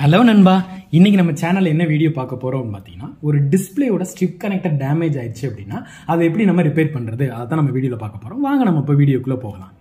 hello நண்பா இன்னைக்கு நம்ம சேனல்ல என்ன வீடியோ பார்க்க போறோம்னு பார்த்தீங்கன்னா ஒரு டிஸ்பிளேயோட ஸ்ட்ரிப் கனெக்டர் டேமேஜ் ஆயிடுச்சு அப்படின்னா அதை எப்படி நம்ம ரிப்பேர் பண்றது அதை தான் நம்ம வீடியோல பார்க்க போறோம் வாங்க நம்ம இப்போ வீடியோக்குள்ள போகலாம்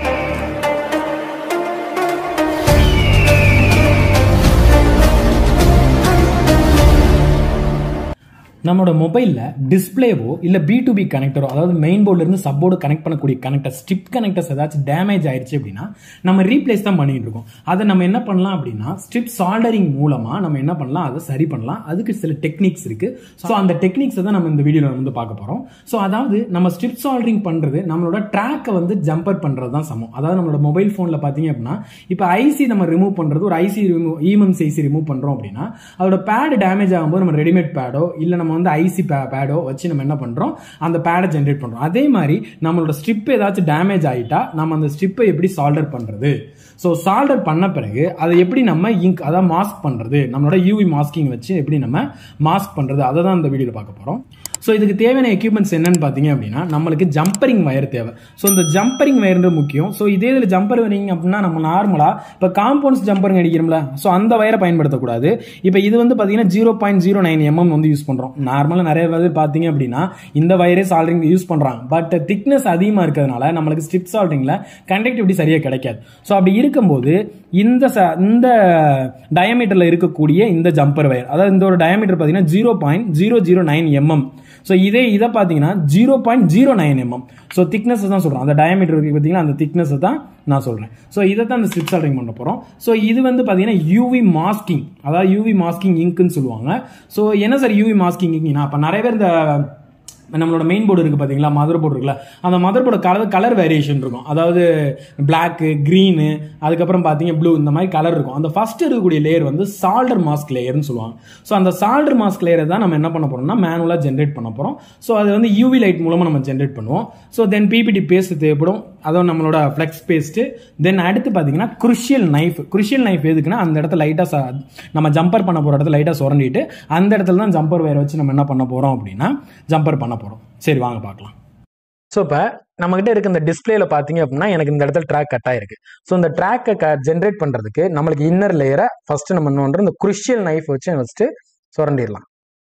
நம்மளோட மொபைலில் டிஸ்பிளேவோ இல்லை பி டு பி கனெக்டரோ அதாவது மெயின் போர்ட்லேருந்து சப் போர்டு கனெக்ட் பண்ணக்கூடிய கனெக்டர் ஸ்ட்ரிப் கனெக்டர்ஸ் ஏதாச்சும் டேமேஜ் ஆயிடுச்சு அப்படின்னா நம்ம ரீப்ளேஸ் தான் பண்ணிட்டு இருக்கோம் அதை நம்ம என்ன பண்ணலாம் அப்படின்னா ஸ்ட்ரிப் சால்டரிங் மூலமாக நம்ம என்ன பண்ணலாம் அதை சரி பண்ணலாம் அதுக்கு சில டெக்னிக்ஸ் இருக்கு ஸோ அந்த டெக்னிக்ஸை தான் நம்ம இந்த வீடியோவில் வந்து பார்க்க போகிறோம் ஸோ அதாவது நம்ம ஸ்ட்ரிப் சால்டரிங் பண்ணுறது நம்மளோட ட்ராக்கை வந்து ஜம்பர் பண்ணுறது தான் சமம் அதாவது நம்மளோட மொபைல் ஃபோனில் பார்த்தீங்க அப்படின்னா இப்போ ஐசி நம்ம ரிமூவ் பண்ணுறது ஒரு IC remove EMMs IC remove பண்ணுறோம் அப்படின்னா அதோட பேடு டேமேஜ் ஆகும்போது நம்ம ரெடிமேட் பேடோ இல்லை நம்ம வந்து ஐசி பேடோ வச்சு நம்ம என்ன பண்ணுறோம் அந்த பேடை ஜென்ரேட் பண்ணுறோம் அதே மாதிரி நம்மளோட ஸ்ட்ரிப் ஏதாச்சும் டேமேஜ் ஆகிட்டா நம்ம அந்த ஸ்ட்ரிப்பை எப்படி சால்டர் பண்ணுறது ஸோ சால்டர் பண்ண பிறகு அதை எப்படி நம்ம இங்க் அதாவது மாஸ்க் பண்ணுறது நம்மளோட யூவி மாஸ்கிங் வச்சு எப்படி நம்ம மாஸ்க் பண்ணுறது அதை தான் இந்த வீடியோவில் பார்க்க போகிறோம் ஸோ இதுக்கு தேவையான எக்யூப்மெண்ட்ஸ் என்னன்னு பார்த்தீங்க அப்படின்னா நம்மளுக்கு ஜம்பரிங் வயர் தேவை ஸோ இந்த ஜம்பரிங் வயர்ன்றது முக்கியம் ஸோ இதே இதில் ஜம்பர் வயரிங் அப்படின்னா நம்ம நார்மலாக இப்போ காம்பவுண்ட்ஸ் ஜம்பரிங் அடிக்கிறோம்ல ஸோ அந்த வயரை பயன்படுத்தக்கூடாது இப்போ இது வந்து பார்த்தீங்கன்னா zero point zero nine mm வந்து யூஸ் பண்ணுறோம் நார்மலாக நிறைய பேர் பார்த்தீங்க அப்படின்னா இந்த வயரே சால்ட்ரிங் யூஸ் பண்ணுறாங்க பட் திக்னஸ் அதிகமாக இருக்கிறதுனால நம்மளுக்கு ஸ்ட்ரிப் சால்ட்ரிங்கில் கண்டக்டிவிட்டி சரியாக கிடைக்காது ஸோ அப்படி இருக்கும்போது இந்த ச- இந்த டயமீட்டரில் இருக்கக்கூடிய இந்த ஜம்பர் வயர் அதாவது இந்த ஒரு டயமீட்டர் பார்த்தீங்கன்னா zero point zero zero nine mm so இதே இதை பார்த்தீங்கன்னா zero point zero nine mm so thickness தான் சொல்கிறோம் அந்த டயமீட்டர் இருக்கு பார்த்தீங்கன்னா அந்த திக்னஸ் தான் நான் சொல்கிறேன் ஸோ இதை தான் அந்த ஸ்ட்ரிப் சால்டிங் பண்ண போகிறோம் ஸோ இது வந்து பார்த்தீங்கன்னா யூவி மாஸ்கிங் அதாவது யூவி மாஸ்கிங் இங்க்னு சொல்லுவாங்க ஸோ என்ன சார் யூவி மாஸ்கிங் இங்க்னா அப்போ நிறைய பேர் இந்த நம்மளோட மெயின் போர்டு இருக்குது பார்த்தீங்களா மதர் போர்டு இருக்குல்ல அந்த mother board colour colour variation இருக்கும் அதாவது பிளாக்கு க்ரீனு அதுக்கப்புறம் பார்த்தீங்க ப்ளூ இந்த மாதிரி கலர் இருக்கும் அந்த ஃபர்ஸ்ட் இருக்கக்கூடிய லேயர் வந்து சால்டர் மாஸ்க் லேயர்னு சொல்லுவாங்க ஸோ அந்த சால்டர் மாஸ்க் லேயரை தான் நம்ம என்ன பண்ண போறோம்னா மேனுவலாக ஜென்ரேட் பண்ண போகிறோம் ஸோ அது வந்து யூவி லைட் மூலமாக நம்ம ஜென்ரேட் பண்ணுவோம் ஸோ தென் பிபிடி பேஸ்ட் தேவைப்படும் அதுவும் நம்மளோட ஃப்ளெக்ஸ் பேஸ்ட்டு தென் அடுத்து பார்த்தீங்கன்னா குருஷியல் நைஃப் குருஷியல் நைஃப் எதுக்குன்னா அந்த இடத்துல லைட்டாக நம்ம ஜம்பர் பண்ண போகிற இடத்துல லைட்டாக சுரண்டிட்டு அந்த இடத்துல தான் ஜம்பர் வேற வச்சு நம்ம என்ன பண்ண போகிறோம் அப்படின்னா ஜம்பர் பண்ண போகிறோம் சரி வாங்க பார்க்கலாம் ஸோ இப்போ நம்மகிட்ட இருக்க இந்த டிஸ்பிளேல பார்த்தீங்க அப்படின்னா எனக்கு இந்த இடத்துல ட்ராக் கட் ஆயிருக்கு ஸோ இந்த ட்ராக்கை க ஜென்ரேட் பண்ணுறதுக்கு நம்மளுக்கு இன்னர் லேயரை ஃபர்ஸ்ட் நம்ம என்ன பண்ணுறோம் இந்த குருஷியல் நைஃப் வச்சு ஃபஸ்ட்டு சுரண்டிடலாம்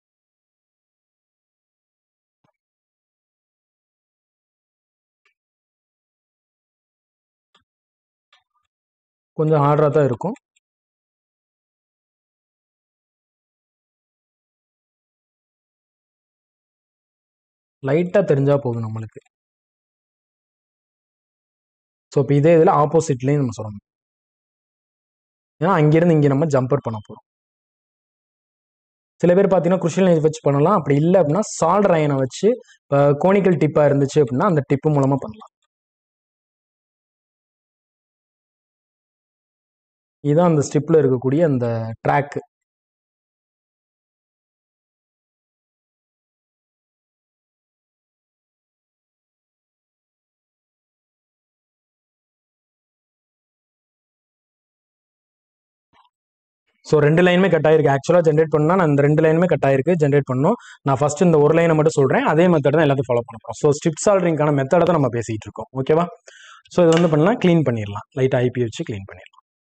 கொஞ்சம் ஹார்டாக தான் இருக்கும் லைட்டாக தெரிஞ்சால் போதும் நம்மளுக்கு ஸோ இப்போ இதே இதில் ஆப்போசிட்லேயும் நம்ம சொல்லணும் ஏன்னா அங்கேருந்து இங்கே நம்ம ஜம்பர் பண்ண போகிறோம் சில பேர் பார்த்தீங்கன்னா குருஷியல் நைஃப் வச்சு பண்ணலாம் அப்படி இல்லை அப்படின்னா சால்ட் ரயனை வச்சு இப்போ கோனிக்கல் டிப்பாக இருந்துச்சு அப்படின்னா அந்த டிப்பு மூலமாக பண்ணலாம் இதுதான் அந்த ஸ்டிப்பில் இருக்கக்கூடிய அந்த ட்ராக்கு ஸோ ரெண்டு லைனுமே கட் ஆயிருக்கு ஆக்சுவலாக ஜென்ரேட் பண்ணால் நான் இந்த ரெண்டு லைனுமே கட் ஆயிருக்கு ஜென்ரேட் பண்ணணும் நான் ஃபர்ஸ்ட் இந்த ஒரு லைனை மட்டும் சொல்கிறேன் அதே மெத்தட் தான் எல்லாத்தையும் ஃபாலோ பண்ண போகிறோம் ஸோ ஸ்ட்ரிப் சால்ட்ரிங்கான மெத்தடை தான் நம்ம பேசிகிட்டு இருக்கோம் ஓகேவா ஸோ இது வந்து பண்ணலாம் க்ளீன் பண்ணிடலாம் லைட் ஐபி வச்சு க்ளீன் பண்ணிடலாம்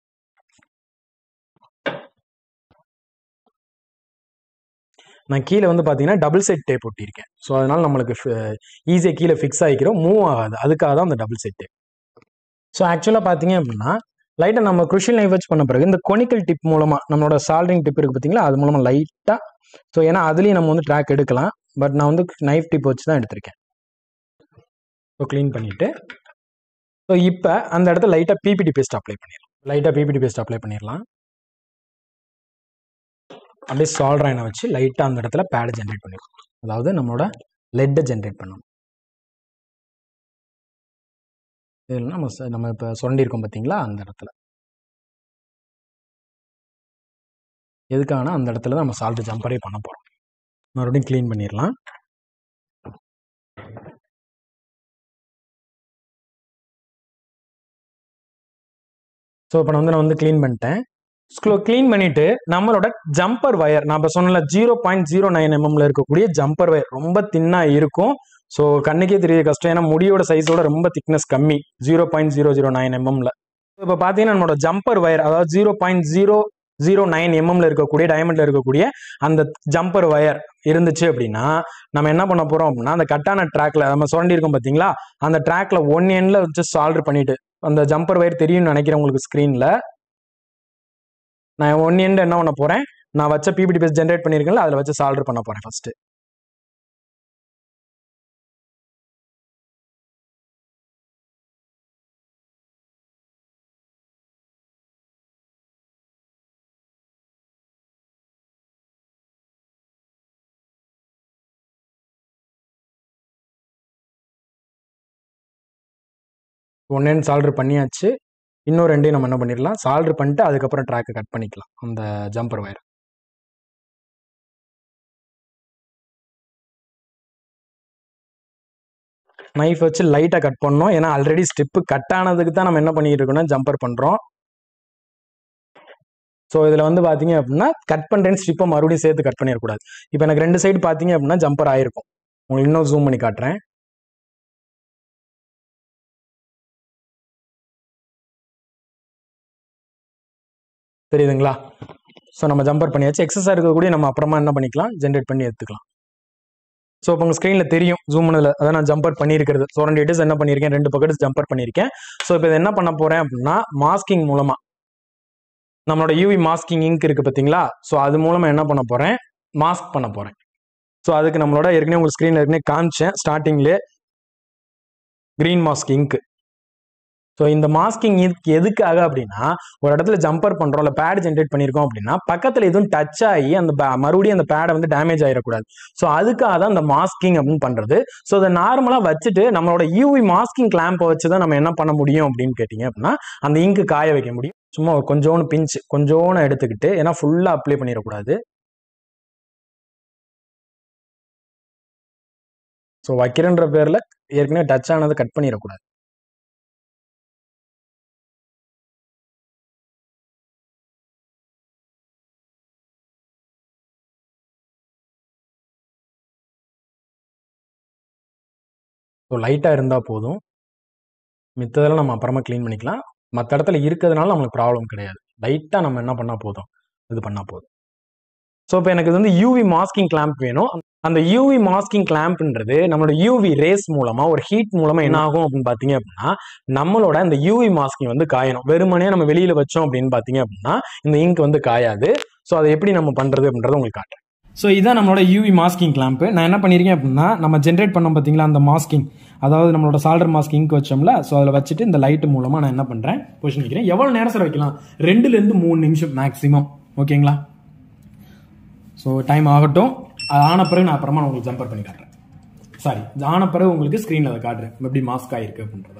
நான் கீழே வந்து பார்த்தீங்கன்னா டபுள் செட் டேப் ஒட்டியிருக்கேன் ஸோ அதனால நம்மளுக்கு ஈஸியாக கீழே ஃபிக்ஸ் ஆகிக்கிறோம் மூவ் ஆகாது அதுக்காக தான் அந்த டபுள் செட் டேப் ஸோ ஆக்சுவலாக பார்த்தீங்க அப்படின்னா லைட்டாக நம்ம குருஷியல் நைஃப் வச்சு பண்ண பிறகு இந்த கொனிக்கல் டிப் மூலமாக நம்மளோட சால்டிங் டிப் இருக்குது பார்த்தீங்களா அது மூலமாக லைட்டாக ஸோ ஏன்னா அதுலேயும் நம்ம வந்து ட்ராக் எடுக்கலாம் பட் நான் வந்து நைஃப் டிப் வச்சு தான் எடுத்திருக்கேன் ஸோ க்ளீன் பண்ணிவிட்டு ஸோ இப்போ அந்த இடத்துல லைட்டாக பிபிடி பேஸ்ட் அப்ளை பண்ணிடலாம் லைட்டாக பிபிடி பேஸ்ட் அப்ளை பண்ணிடலாம் அப்படியே சால்ட்ராயினை வச்சு லைட்டாக அந்த இடத்துல பேடை ஜென்ரேட் பண்ணிடலாம் அதாவது நம்மளோட லெட்டை ஜென்ரேட் பண்ணணும் இதில் நம்ம ச- நம்ம இப்போ சுரண்டியிருக்கோம் பார்த்தீங்களா அந்த இடத்துல எதுக்கான அந்த இடத்துல தான் நம்ம சால்ட் ஜம்பரே பண்ண போகிறோம் மறுபடியும் க்ளீன் பண்ணிடலாம் ஸோ இப்போ நான் வந்து நான் வந்து க்ளீன் பண்ணிட்டேன் ஸ்க்ளோ க்ளீன் பண்ணிட்டு நம்மளோட ஜம்பர் வயர் நான் இப்போ சொன்னல ஜீரோ பாயிண்ட் ஜீரோ நைன் எம்எம்ல இருக்கக்கூடிய ஜம்பர் வயர் ரொம்ப தின்னா இருக்கும் ஸோ கண்ணுக்கே தெரிய கஷ்டம் ஏன்னா முடியோட சைஸோட ரொம்ப திக்னஸ் கம்மி zero point zero zero nine எம்எம்ல இப்போ பார்த்தீங்கன்னா நம்மளோட ஜம்பர் வயர் அதாவது zero point zero zero nine எம்எம்ல இருக்கக்கூடிய டைமண்ட்ல இருக்கக்கூடிய அந்த ஜம்பர் ஒயர் இருந்துச்சு அப்படின்னா நம்ம என்ன பண்ண போறோம் அப்படின்னா அந்த கட்டான ட்ராக்ல நம்ம சுரண்டி இருக்கோம் பாத்தீங்களா அந்த ட்ராக்ல ஒன் எண்ட்ல வச்சு சால்டர் பண்ணிட்டு அந்த ஜம்பர் ஒயர் தெரியும்னு நினைக்கிறேன் உங்களுக்கு ஸ்க்ரீன்ல நான் ஒன் எண்ட் என்ன பண்ண போறேன் நான் வச்ச பிபிடி பேஸ் ஜென்ரேட் பண்ணியிருக்கேன்ல அதில் வச்சு சால்டர் பண்ண போறேன் ஃபர்ஸ்ட் ஒன் எண்ட் சால்டர் பண்ணியாச்சு இன்னும் ரெண்டையும் நம்ம என்ன பண்ணிடலாம் சால்டர் பண்ணிட்டு அதுக்கப்புறம் ட்ராக்கை கட் பண்ணிக்கலாம் அந்த ஜம்பர் ஒயர் நைஃப் வச்சு லைட்டாக கட் பண்ணோம் ஏன்னா ஆல்ரெடி ஸ்டெப்பு கட் ஆனதுக்கு தான் நம்ம என்ன பண்ணிட்டு இருக்கோம்னா ஜம்பர் பண்ணுறோம் ஸோ இதில் வந்து பார்த்தீங்க அப்படின்னா கட் பண்ணுறேன்னு ஸ்டிப்பை மறுபடியும் சேர்த்து கட் பண்ணிடக்கூடாது இப்போ எனக்கு ரெண்டு சைடு பார்த்தீங்க அப்படின்னா ஜம்பர் ஆயிருக்கும் உங்களுக்கு இன்னும் ஜூம் பண்ணி காட்டுறேன் தெரியுதுங்களா ஸோ நம்ம ஜம்பர் பண்ணியாச்சு எக்ஸஸாக இருக்கக்கூடிய நம்ம அப்புறமா என்ன பண்ணிக்கலாம் ஜென்ரேட் பண்ணி எடுத்துக்கலாம் ஸோ இப்போ உங்கள் ஸ்க்ரீனில் தெரியும் ஜூம் பண்ணதில் அதான் நான் ஜம்பர் பண்ணியிருக்கிறது ஸோ ரெண்டு இட்ஸ் என்ன பண்ணியிருக்கேன் ரெண்டு பக்கெட்ஸ் ஜம்பர் பண்ணியிருக்கேன் ஸோ இப்போ இதை என்ன பண்ண போகிறேன் அப்படின்னா மாஸ்கிங் மூலமாக நம்மளோட யூவி மாஸ்கிங் இங்க் இருக்குது பார்த்தீங்களா ஸோ அது மூலமாக என்ன பண்ண போகிறேன் மாஸ்க் பண்ண போகிறேன் ஸோ அதுக்கு நம்மளோட ஏற்கனவே உங்கள் ஸ்க்ரீனில் ஏற்கனவே காமிச்சேன் ஸ்டார்டிங்லேயே க்ரீன் மாஸ்க் இங்க் ஸோ இந்த மாஸ்கிங் இதுக்கு எதுக்காக அப்படின்னா ஒரு இடத்துல ஜம்பர் பண்ணுறோம் இல்லை பேட் ஜென்ரேட் பண்ணியிருக்கோம் அப்படின்னா பக்கத்தில் எதுவும் டச் ஆகி அந்த ba- மறுபடியும் அந்த பேடை வந்து டேமேஜ் ஆகிடக்கூடாது ஸோ அதுக்காக தான் இந்த மாஸ்கிங் அப்படின்னு பண்ணுறது ஸோ அதை நார்மலாக வச்சுட்டு நம்மளோட யூவி மாஸ்கிங் கிளாம்பை வச்சு தான் நம்ம என்ன பண்ண முடியும் அப்படின்னு கேட்டிங்க அப்படின்னா அந்த இங்கு காய வைக்க முடியும் சும்மா ஒரு கொஞ்சோண்டு பிஞ்ச் கொஞ்சோன்னு எடுத்துக்கிட்டு ஏன்னா ஃபுல்லாக அப்ளை பண்ணிடக்கூடாது ஸோ வைக்கிறன்ற பேரில் ஏற்கனவே டச் ஆனது கட் பண்ணிடக்கூடாது ஸோ லைட்டாக இருந்தால் போதும் மித்ததெல்லாம் நம்ம அப்புறமா க்ளீன் பண்ணிக்கலாம் மற்ற இடத்துல இருக்கிறதுனால நம்மளுக்கு ப்ராப்ளம் கிடையாது லைட்டாக நம்ம என்ன பண்ணால் போதும் இது பண்ணால் போதும் ஸோ இப்போ எனக்கு இது வந்து யூவி மாஸ்கிங் கிளாம்ப் வேணும் அந்த யூவி மாஸ்கிங் கிளாம்ப்ன்றது நம்மளோட யூவி ரேஸ் மூலமாக ஒரு ஹீட் மூலமாக என்ன ஆகும் அப்படின்னு பார்த்தீங்க அப்படின்னா நம்மளோட இந்த யூவி மாஸ்கிங் வந்து காயணும் வெறுமனே நம்ம வெளியில் வச்சோம் அப்படின்னு பார்த்தீங்க அப்படின்னா இந்த இங்க் வந்து காயாது ஸோ அதை எப்படி நம்ம பண்ணுறது அப்படின்றத உங்களுக்கு காட்டுறேன் ஸோ இதான் நம்மளோட யூவி மாஸ்கிங் கிளாம்ப் நான் என்ன பண்ணியிருக்கேன் அப்படின்னா நம்ம ஜென்ரேட் பண்ணோம் பார்த்தீங்களா அந்த மாஸ்கிங் அதாவது நம்மளோட சால்டர் மாஸ்க் இங்க் வச்சோம்ல ஸோ அதில் வச்சுட்டு இந்த லைட்டு மூலமாக நான் என்ன பண்ணுறேன் பொசிஷன் வைக்கிறேன் எவ்வளோ நேரம் சார் வைக்கலாம் ரெண்டுலேருந்து மூணு நிமிஷம் மேக்ஸிமம் ஓகேங்களா ஸோ டைம் ஆகட்டும் அது ஆன பிறகு நான் அப்புறமா நான் உங்களுக்கு ஜம்பர் பண்ணி காட்டுறேன் சாரி ஆன பிறகு உங்களுக்கு ஸ்க்ரீனில் அதை காட்டுறேன் எப்படி மாஸ்க் ஆயிருக்கு அப்படின்றத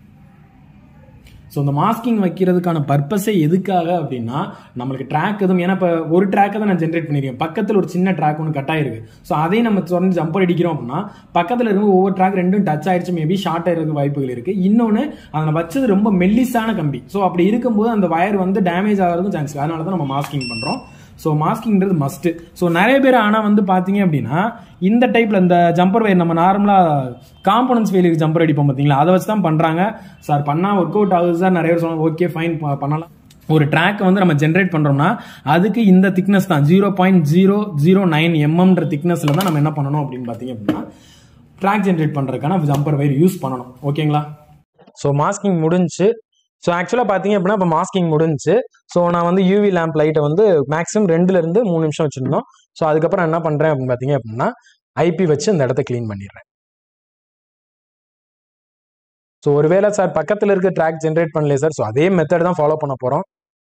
ஸோ இந்த மாஸ்கிங் வைக்கிறதுக்கான பர்பஸே எதுக்காக அப்படின்னா நம்மளுக்கு ட்ராக் எதுவும் ஏன்னா இப்போ ஒரு ட்ராக்கை தான் நான் ஜென்ரேட் பண்ணியிருக்கேன் பக்கத்தில் ஒரு சின்ன ட்ராக் ஒன்று கட் ஆயிருக்கு ஸோ அதையும் நம்ம தொடர்ந்து ஜம்பர் அடிக்கிறோம் அப்படின்னா பக்கத்தில் இருக்க ஒவ்வொரு ட்ராக் ரெண்டும் டச் ஆயிடுச்சு மேபி ஷார்ட் ஆகிறதுக்கு வாய்ப்புகள் இருக்கு இன்னொன்று அதில் வச்சது ரொம்ப மெல்லிஸான கம்பி ஸோ அப்படி இருக்கும்போது அந்த வயர் வந்து டேமேஜ் ஆகிறதுக்கும் சான்ஸ் அதனால தான் நம்ம மாஸ்கிங் பண்ணுறோம் ஸோ மாஸ்கிங்கிறது மஸ்ட்டு ஸோ நிறைய பேர் ஆனால் வந்து பார்த்தீங்க அப்படின்னா இந்த டைப்பில் இந்த ஜம்பர் வயர் நம்ம நார்மலாக காம்பனன்ஸ் ஃபெயிலுக்கு ஜம்பர் அடிப்போம் பார்த்தீங்களா அதை வச்சு தான் பண்ணுறாங்க சார் பண்ணால் ஒர்க் அவுட் ஆகுது சார் நிறைய பேர் சொன்னாங்க ஓகே ஃபைன் பண்ணலாம் ஒரு ட்ராக் வந்து நம்ம ஜென்ரேட் பண்ணுறோம்னா அதுக்கு இந்த திக்னஸ் தான் zero point zero zero nine எம்எம்ன்ற திக்னஸில் தான் நம்ம என்ன பண்ணணும் அப்படின்னு பார்த்தீங்க அப்படின்னா ட்ராக் ஜென்ரேட் பண்ணுறதுக்கான ஜம்பர் வயர் யூஸ் பண்ணணும் ஓகேங்களா ஸோ மாஸ்கிங் முடிஞ்சு ஸோ ஆக்சுவலாக பார்த்தீங்க அப்படின்னா இப்போ மாஸ்கிங் முடிஞ்சு ஸோ நான் வந்து யூவி லேம்ப் லைட்டை வந்து மேக்ஸிமம் ரெண்டுலேருந்து மூணு நிமிஷம் வச்சுருந்தோம் ஸோ அதுக்கப்புறம் என்ன பண்ணுறேன் அப்படின்னு பார்த்தீங்க அப்படின்னா ஐபி வச்சு இந்த இடத்த க்ளீன் பண்ணிடுறேன் ஸோ ஒருவேளை சார் பக்கத்தில் இருக்க ட்ராக் ஜென்ரேட் பண்ணல சார் ஸோ அதே மெத்தட் தான் ஃபாலோ பண்ண போகிறோம்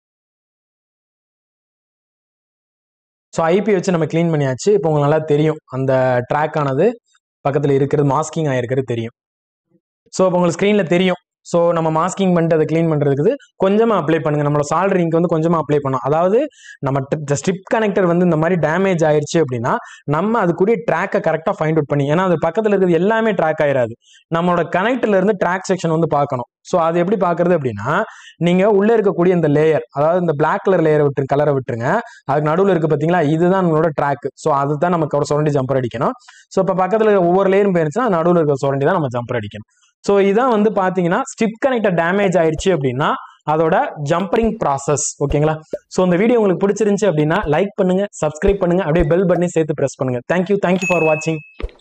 ஸோ ஐபி வச்சு நம்ம க்ளீன் பண்ணியாச்சு இப்போ உங்களுக்கு நல்லா தெரியும் அந்த ட்ராக் ஆனது பக்கத்தில் இருக்கிறது மாஸ்கிங் ஆகிருக்கிறது தெரியும் ஸோ இப்போ உங்களுக்கு ஸ்க்ரீனில் தெரியும் ஸோ நம்ம மாஸ்கிங் பண்ணிட்டு அதை க்ளீன் பண்ணுறதுக்கு கொஞ்சமாக அப்ளை பண்ணுங்க நம்மளோட சால்டரிங்க்கு வந்து கொஞ்சமாக அப்ளை பண்ணோம் அதாவது நம்ம ஸ்ட்ரிப் கனெக்டர் வந்து இந்த மாதிரி டேமேஜ் ஆயிருச்சு அப்படின்னா நம்ம அதுக்குரிய ட்ராக்கை கரெக்டாக ஃபைண்ட் அவுட் பண்ணி ஏன்னா அது பக்கத்தில் இருக்கிறது எல்லாமே ட்ராக் ஆயிராது நம்மளோட கனெக்டர்ல இருந்து ட்ராக் செக்ஷன் வந்து பார்க்கணும் ஸோ அது எப்படி பார்க்கறது அப்படின்னா நீங்கள் உள்ளே இருக்கக்கூடிய இந்த லேயர் அதாவது இந்த பிளாக் கலர் லேயரை விட்டு கலரை விட்டுருங்க அதுக்கு நடுவில் இருக்கு பார்த்தீங்களா இதுதான் நம்மளோட ட்ராக் ஸோ அதுதான் நமக்கு ஒரு சுரண்டி ஜம்பர் அடிக்கணும் ஸோ இப்போ பக்கத்தில் இருக்க ஒவ்வொரு லேயரும் போயிருச்சுன்னா நடுவில் இருக்க சுரண்டி தான் நம்ம ஜம்பர் அடிக்கணும் ஸோ இதான் வந்து பார்த்தீங்கன்னா ஸ்டிப் கனெக்டர் டேமேஜ் ஆயிடுச்சு அப்படின்னா அதோட ஜம்பரிங் ப்ராசஸ் ஓகேங்களா ஸோ இந்த வீடியோ உங்களுக்கு பிடிச்சிருந்துச்சு அப்படின்னா லைக் பண்ணுங்க சப்ஸ்கிரைப் பண்ணுங்க அப்படியே பெல் பட்டனை சேர்த்து ப்ரெஸ் பண்ணுங்க தேங்க்யூ தேங்க்யூ ஃபார் வாட்சிங்